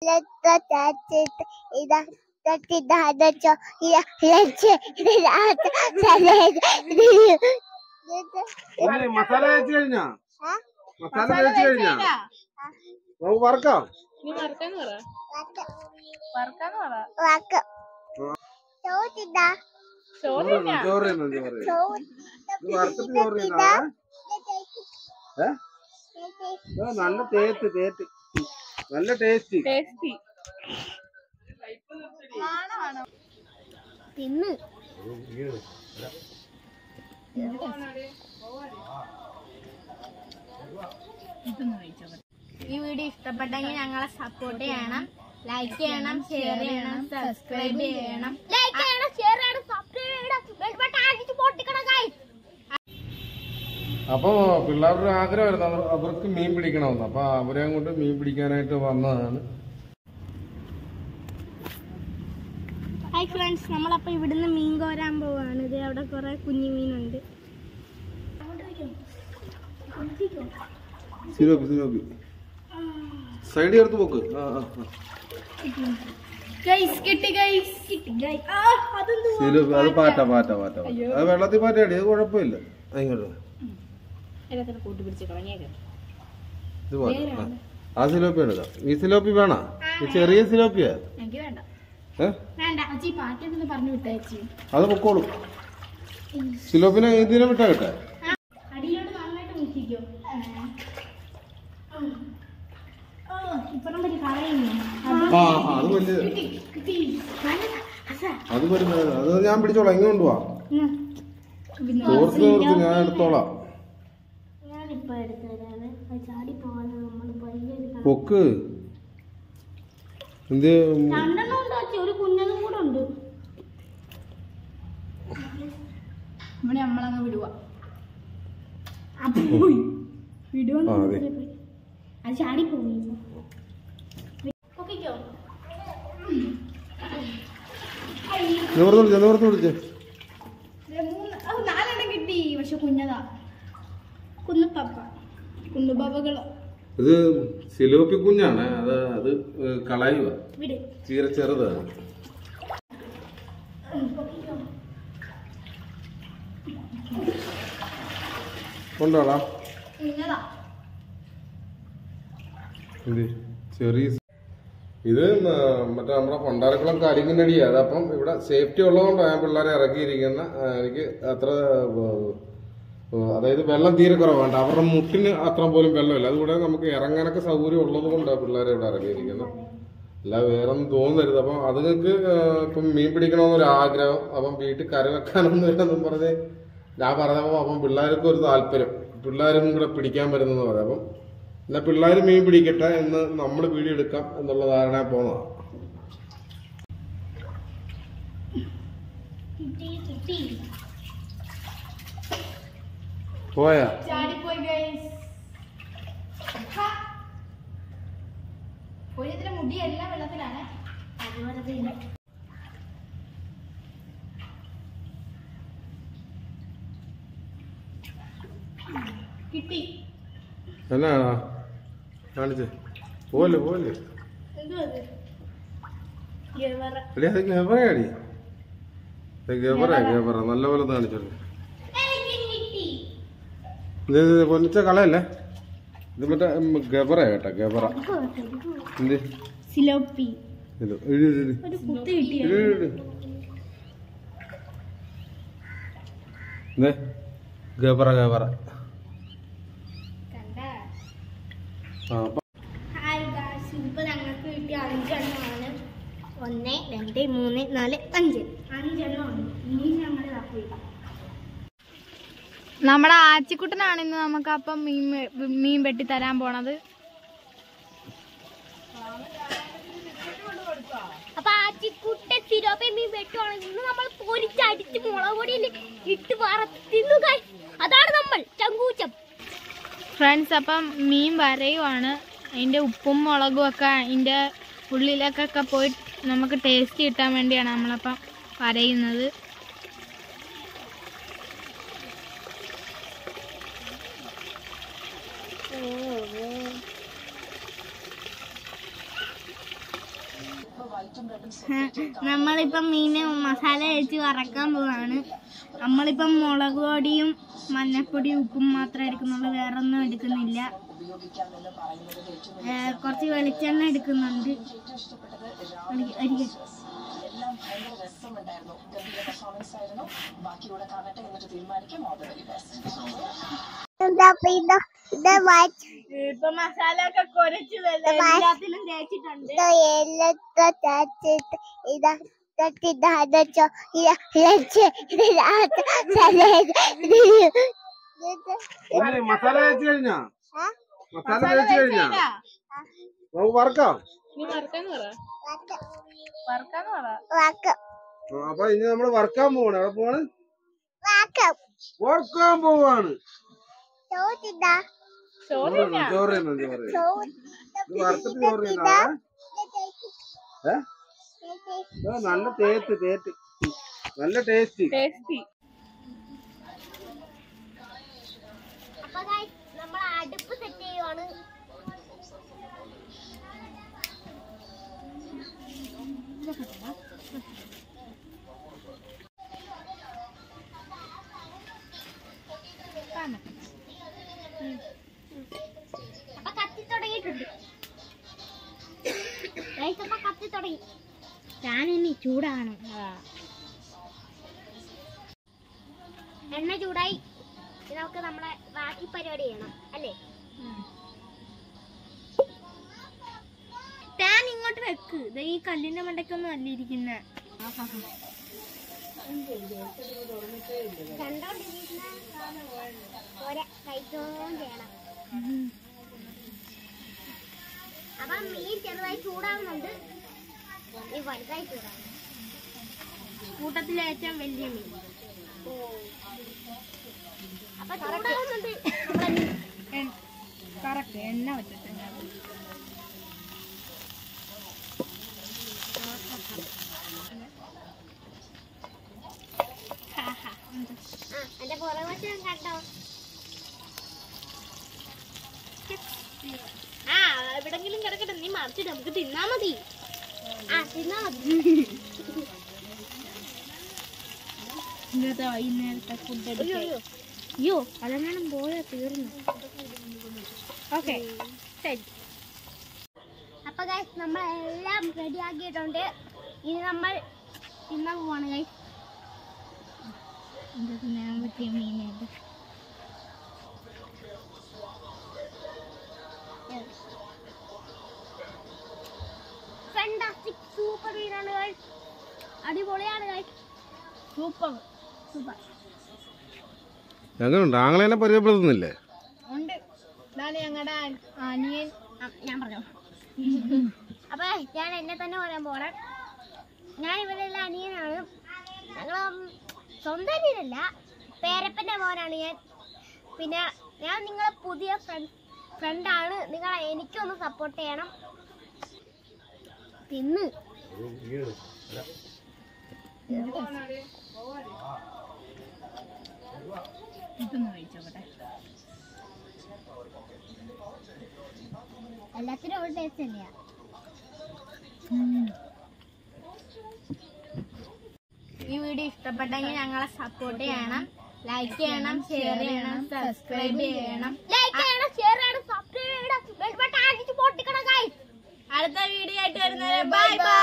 ഇതാ ഇതാ ഉള്ളി മസാല തേച്ച് കഴിഞ്ഞാ മസാല തേച്ച് കഴിഞ്ഞാ നമുക്ക് വറക്കാം നീ വറുക്കാന്ന് പറ വറുക്കാന്ന് പറ വാക്ക് ചോദിച്ചാ ചോറ് ചോറ് തിന്നോ, ചോറ് തിന്നോ, ചോറ് തിന്നോ. ഇത് വറുത്തിട്ട് ചോറ് തിന്നാ ഏ ഇത് നല്ല തേത്ത് തേത്ത് നല്ല ടേസ്റ്റ് ടേസ്റ്റി തിന്ന് ഈ വീഡിയോ ഇഷ്ടപ്പെട്ടെങ്കിൽ ഞങ്ങളെ സപ്പോർട്ട് ചെയ്യണം ലൈക്ക് ചെയ്യണം ഷെയർ ചെയ്യണം സബ്സ്ക്രൈബ് ചെയ്യണം ലൈക്ക് ചെയ്യണം ഷെയർ ചെയ്യണം സബ്സ്ക്രൈബ് ചെയ്യണം ബെൽ ബട്ടൺ അടിച്ച് പൊട്ടിക്കണം ഗൈസ് അപ്പൊ പിള്ളേരുടെ ആഗ്രഹമായിരുന്നു അവർ- അവർക്ക് മീൻ പിടിക്കണമെന്ന് അപ്പൊ അവരെ കൊണ്ട് മീൻ പിടിക്കാനായിട്ട് വന്നതാണ് ഹായ് ഫ്രണ്ട്സ് നമ്മളപ്പോ ഇവിടുന്ന് മീൻ കോരാൻ പോവാണ് ഇത് അവിടെ കുറെ കുഞ്ഞു മീനുണ്ട് സിലോപ്പി സിലോപ്പി സൈഡ് ചേർത്ത് പോക്ക് ആ ആ ആ. ഗൈസ് കിട്ടി ഗൈസ് കിട്ടി ഗൈസ് ആ അതെന്ത് സിലോപ്പി അത് പാറ്റ പാറ്റ പാറ്റ പാറ്റ. അത് വെള്ളത്തിൽ പാറ്റയാടി അത് കുഴപ്പമില്ല ആ, ഇങ്ങോട്ട് വാ. ഇത് പോരെ. ആ. ആ സിലോപ്പി എടുക്കാം ഈ സിലോപ്പി വേണോ ഈ ചെറിയ സിലോപ്പിയാ എനിക്ക് വേണ്ട ഏ വേണ്ട അച്ഛി പാറ്റെന്ന് പറഞ്ഞു വിട്ടേച്ചി അത് പൊക്കോളും സിലോപ്പിനെ ഇതിനെ വിട്ടാ കിട്ടെ അടിയിലോട്ട് നന്നായിട്ട് മുക്കിക്കോ ഇപ്പഴും പറ്റി കളയുന്നു ആ ആ, അത് വലിയ അത് വരുന്നത് അത് ഞാൻ പിടിച്ചോളാം ഇങ്ങോട്ട് വാ തോർത്ത് തോർത്ത് ഞാൻ എടുത്തോളാം ഞാനിപ്പോ എടുത്തരാണ് അത് ചാടി പോവാതെ നമ്മൾ പയ്യെ എടുക്കണം പൊക്ക് എന്ത് രണ്ടെണ്ണം ഉണ്ട് അച്ഛി ഒരു കുഞ്ഞതും കൂടെ ഉണ്ട് ഇവിടെ നമ്മളങ്ങ് വിടുക വിടുക ആ അതെ അത് ചാടി പോയി ഓക്കെയോ നിവർത്ത് വിളിച്ചേ നിവർത്ത് വിളിച്ചേ മൂന്ന് അത് നാലെണ്ണം കിട്ടി പക്ഷെ കുഞ്ഞതാ കുന്നുപ്പപ്പ കുന്നുപാപ്പകളോ ഇത് സിലോപ്പി കുഞ്ഞാണ് അത് അത് കളയുക വിട് തീരെ ചെറുതാണ് കൊണ്ടോളാം കുഞ്ഞതാ എന്ത് ചെറിയ സ- ഇത് മ- മറ്റേ നമ്മുടെ കൊണ്ടാരക്കുളം കരിങ്ങിനടിയാ അതപ്പം ഇവിടെ സേഫ്റ്റി ഉള്ളതുകൊണ്ടാണ് ഞാൻ പിള്ളേരെ ഇറക്കിയിരിക്കുന്ന ആ, എനിക്ക് അത്ര ഏഹ്, ഏഹ്, അതായത് വെള്ളം തീരെ കുറവാണ് അവരുടെ മുട്ടിന് അത്ര പോലും വെള്ളമില്ല അതുകൂടെ നമുക്ക് ഇറങ്ങാനൊക്കെ സൗകര്യം ഉള്ളത് കൊണ്ടാണ് പിള്ളേരെ ഇവിടെ ഇറക്കിയിരിക്കുന്നത് അല്ല വേറെ ഒന്നും തോന്നരുത് അപ്പം അതുങ്ങൾക്ക് ഏഹ്, ഇപ്പം മീൻ പിടിക്കണമെന്നൊരു ആഗ്രഹം അപ്പം വീട്ടിൽ കറി വെക്കാനൊന്നും ഇല്ലെന്നും പറഞ്ഞ് ഞാൻ പറഞ്ഞപ്പോൾ അപ്പം പിള്ളേർക്ക് ഒരു താല്പര്യം പിള്ളേരും കൂടെ പിടിക്കാൻ പറ്റുന്നെന്ന് പറയാം അപ്പം എന്നാ പിള്ളേർ മീൻ പിടിക്കട്ടെ എന്ന് നമ്മൾ വീഡിയോ എടുക്കാം എന്നുള്ള ധാരണ പോന്നതാണ് കിട്ടി കിട്ടി പോയാ ചാടിപ്പോയി ഗൈസ് പോയതിന്റെ മുടി എല്ലാം വെള്ളത്തിലാണ് അതുപോലെ ഇല്ല കിട്ടി എന്നാണോ കാണിച്ചേ പോലെ പോലെ എന്തോ അത് ഗവറ എടി അത് ഗബറയാടി ഗബറ ഗബറ നല്ലപോലെ കാണിച്ചോളൂ എനിക്ക് കിട്ടി ഇത് ഇത് പൊന്നിച്ച കളയല്ലേ ഇത് മറ്റേ ഉം, ഗബറ കേട്ടാ ഗബറ എന്ത് സിലോപ്പി ഇത് ഇഴി, ഇഴി, ഇഴി. ഒരു കുത്ത് കിട്ടിയ ഇഴി, ഇഴി, ഇഴി. ദേ, ഗബറ ഗബറ കണ്ട ആ അപ്പൊ ഹായ് ഗായ്സ് ഇപ്പൊ ഞങ്ങൾക്ക് കിട്ടിയ അഞ്ചെണ്ണമാണ് ഒന്ന് രണ്ട് മൂന്ന് നാല് അഞ്ച് അഞ്ചെണ്ണമാണ് ഇനി ഞങ്ങൾ തപ്പി നമ്മുടെ ആച്ചിക്കുട്ടനാണ് ഇന്ന് നമുക്ക് അപ്പം മീൻ വെ- മീൻ വെട്ടി തരാൻ പോണത് അപ്പൊ ആ ചിക്കുട്ട സിരോപ്പ മീൻ വെട്ടുവാണെങ്കിൽ ഇന്ന് നമ്മൾ പൊരിച്ചടിച്ച് മുളക് പൊടിയിൽ ഇട്ട് വറുത്ത് തിന്നു guys. അതാണ് നമ്മൾ ചങ്കൂച്ചം ഫ്രണ്ട്സ് അപ്പം മീൻ വരയുവാണ് അതിൻ്റെ ഉപ്പും മുളകും ഒക്കെ അതിൻ്റെ ഉള്ളിലേക്കൊക്കെ പോയി നമുക്ക് ടേസ്റ്റ് കിട്ടാൻ വേണ്ടിയാണ് നമ്മളപ്പം വരയുന്നത് നമ്മളിപ്പം മീന് മസാല വെച്ച് വറക്കാൻ പോവാണ് നമ്മളിപ്പം മുളക് പൊടിയും മഞ്ഞപ്പൊടിയും ഉപ്പും മാത്രമേ എടുക്കുന്നുള്ളൂ വേറെ ഒന്നും എടുക്കുന്നില്ല ഏ, കുറച്ച് വെളിച്ചെണ്ണ എടുക്കുന്നുണ്ട് ഒരിക്ക- ഒരിക്ക. എന്താ പിന്നെ ഇത് വായിച്ച ഇപ്പൊ മസാല ഒക്കെ കുരച്ച് എല്ലാത്തിലും തേച്ചിട്ടുണ്ട് ഇത് എല്ലത്തെ തേച്ചിട്ട് ഇതാ ഇതാ ഇതാ ലച്ച് ഇതിനകത്ത് സലേഡ് ഇത് ഇല്ലേ, മസാല തേച്ച് കഴിഞ്ഞാ മസാല തേച്ച് കഴിഞ്ഞാ നമുക്ക് വറക്കാം വാക്കം ആ, അപ്പൊ ഇനി നമ്മള് വറക്കാൻ പോവാണ് എവിടെ പോവാണ് വാക്കം വറക്കാൻ പോവാണ് ചോദിതാ ചോറ് തിന്നോ, ചോറ് തിന്നോ, ചോറ് തിന്നോ. ഇത് വറുത്തിട്ട് ചോറ് തിന്നാ ഏ ഇത് നല്ല തേത്ത് തേത്ത് നല്ല ടേസ്റ്റ് അപ്പൊ നമ്മൾ അടുപ്പ് സെറ്റ് ചെയ്യുവാണ് അപ്പൊ കത്തി തുടങ്ങിയിട്ടുണ്ട് Guys, അപ്പൊ കത്തി തുടങ്ങി ഞാൻ ഇനി ചൂടാണ് എണ്ണ ചൂടായി ഇനി നമുക്ക് നമ്മളെ ബാക്കി പരിപാടി ചെയ്യണം അല്ലേ താൻ ഇങ്ങോട്ട് വെക്ക് ദേ ഈ കല്ലിന്റെ മണ്ടയ്ക്കൊന്നും അല്ല ഇരിക്കുന്ന അപ്പം മീൻ ചെറുതായി ചൂടാവുന്നുണ്ട് ഈ വലുതായി ചൂടാവും കൂട്ടത്തിലെ ഏറ്റവും വലിയ മീൻ അപ്പൊ ചൂടാവുന്നുണ്ട് നമ്മുടെ മീൻ കറക്റ്റ് എണ്ണ വെച്ചിട്ടുണ്ട് ആ എന്റെ പുറകുവശം കണ്ടോ ആ എവിടെങ്കിലും കിടക്കട്ടെ നീ മറിച്ചിട്ട് നമുക്ക് തിന്നാ മതി ആ തിന്നാ മതി ഇന്നത്തെ വൈകുന്നേരത്തെ ഫുഡ് അയ്യോ അയ്യോ അയ്യോ അതെങ്ങാനും പോയാ തീർന്നു ഓക്കെ ശരി അപ്പൊ ഗൈസ് നമ്മളെല്ലാം റെഡി ആക്കിയിട്ടുണ്ട് ഇനി നമ്മൾ തിന്നാൻ പോവാണ് ഗൈസ് ഇത് ഞാൻ പറ്റിയ മീനായിട്ട് ഫാന്റാസ്റ്റിക് സൂപ്പർ മീനാണ് ഗൈസ് അടിപൊളിയാണ് ഗൈസ് സൂപ്പർ സൂപ്പർ എങ്ങനെയുണ്ട് ആങ്ങളെനെ പരിചയപ്പെടുത്തുന്നില്ലേ ഉണ്ട് ഇതാണ് ഞങ്ങളുടെ അനിയൻ ഞാൻ പറഞ്ഞു അപ്പൊ ഞാൻ എന്നെ തന്നെ പറയാൻ പോകണം ഞാൻ ഇവരെല്ലാം അനിയനാണ് ഞങ്ങൾ സ്വന്തം അനിയനല്ല പേരപ്പന്റെ മോനാണ് ഞാൻ പിന്നെ ഞാൻ നിങ്ങളെ പുതിയ ഫ്രണ്ട് ഫ്രണ്ടാണ് നിങ്ങൾ എനിക്കൊന്ന് സപ്പോർട്ട് ചെയ്യണം തിന്ന് ഇതൊന്ന് കഴിച്ചോട്ടെ എല്ലാത്തിനും ഒരു ടേസ്റ്റ് തന്നെയാ ഈ വീഡിയോ ഇഷ്ടപ്പെട്ടെങ്കിൽ ഞങ്ങളെ സപ്പോർട്ട് ചെയ്യണം ലൈക്ക് ചെയ്യണം ഷെയർ ചെയ്യണം സബ്സ്ക്രൈബ് ചെയ്യണം ലൈക്ക് ചെയ്യണം ഷെയർ ചെയ്യണം സബ്സ്ക്രൈബ് ചെയ്യണം ബെൽ ബട്ടൺ അടിച്ച് പൊട്ടിക്കണം ഗൈസ് അടുത്ത വീഡിയോ ആയിട്ട് വരുന്നത് ബൈ ബൈ